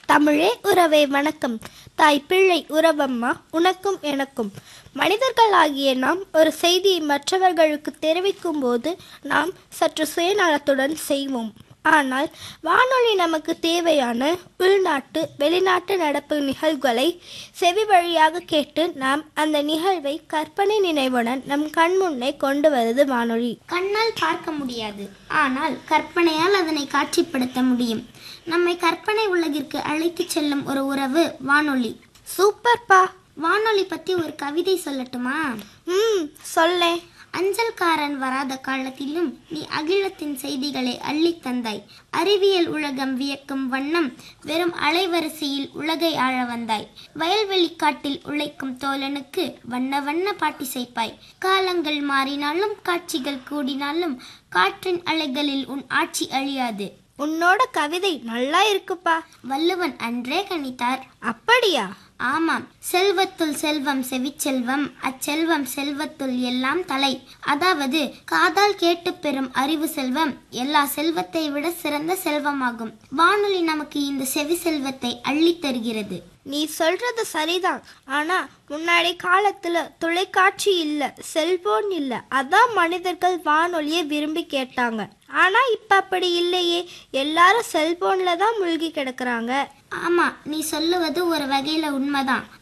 தமிழே உறவே வணக்கம் தாய் பிள்ளை உறவம்மா உனக்கும் எனக்கும் மனிதர்களாகிய நாம் ஒரு செய்தியை மற்றவர்களுக்கு தெரிவிக்கும் போது நாம் சற்று சுயநலத்துடன் செய்வோம் ஆனால் வானொலி நமக்கு தேவையான உள்நாட்டு வெளிநாட்டு நடப்பு நிகழ்வுகளை செவி வழியாக கேட்டு நாம் அந்த நிகழ்வை கற்பனை நினைவுடன் நம் கண்முன்னே கொண்டு வருது வானொலி கண்ணால் பார்க்க முடியாது ஆனால் கற்பனையால் அதனை காட்சிப்படுத்த முடியும் நம்மை கற்பனை உலகிற்கு அழைத்துச் செல்லும் ஒரு உறவு வானொலி சூப்பர்ப்பா வானொலி பத்தி ஒரு கவிதை சொல்லட்டுமா ம் சொல்லேன் அஞ்சல்காரன் வராத காலத்திலும் நீ அகிலத்தின் செய்திகளை அள்ளித் தந்தாய் அறிவியல் உலகம் வியக்கும் வண்ணம் வெறும் அலைவரிசையில் உலகை ஆழ வந்தாய் வயல்வெளி காட்டில் உழைக்கும் தோழனுக்கு வண்ண வண்ண பாட்டிசைப்பாய் காலங்கள் மாறினாலும் காட்சிகள் கூடினாலும் காற்றின் அலைகளில் உன் ஆட்சி அழியாது உன்னோட கவிதை நல்லா இருக்குப்பா வள்ளுவன் அன்றே கணித்தார் அப்படியா ஆமாம் செல்வத்துள் செல்வம் செவிச்செல்வம் அச்செல்வம் செல்வத்துள் எல்லாம் தலை அதாவது காதால் கேட்டு பெறும் அறிவு செல்வம் எல்லா செல்வத்தை விட சிறந்த செல்வமாகும் வானொலி நமக்கு இந்த செவி செல்வத்தை அள்ளித் தருகிறது நீ சொல்றது சரிதான் ஆனா முன்னாடி காலத்துல தொலைக்காட்சி இல்ல செல்போன் இல்ல அதான் மனிதர்கள் வானொலியை விரும்பி கேட்டாங்க ஆனா இப்ப அப்படி இல்லையே எல்லாரும் செல்போன்ல தான் மூழ்கி கிடக்குறாங்க ஆமா நீ சொல்லுவது ஒரு வகையில உண்மைதான்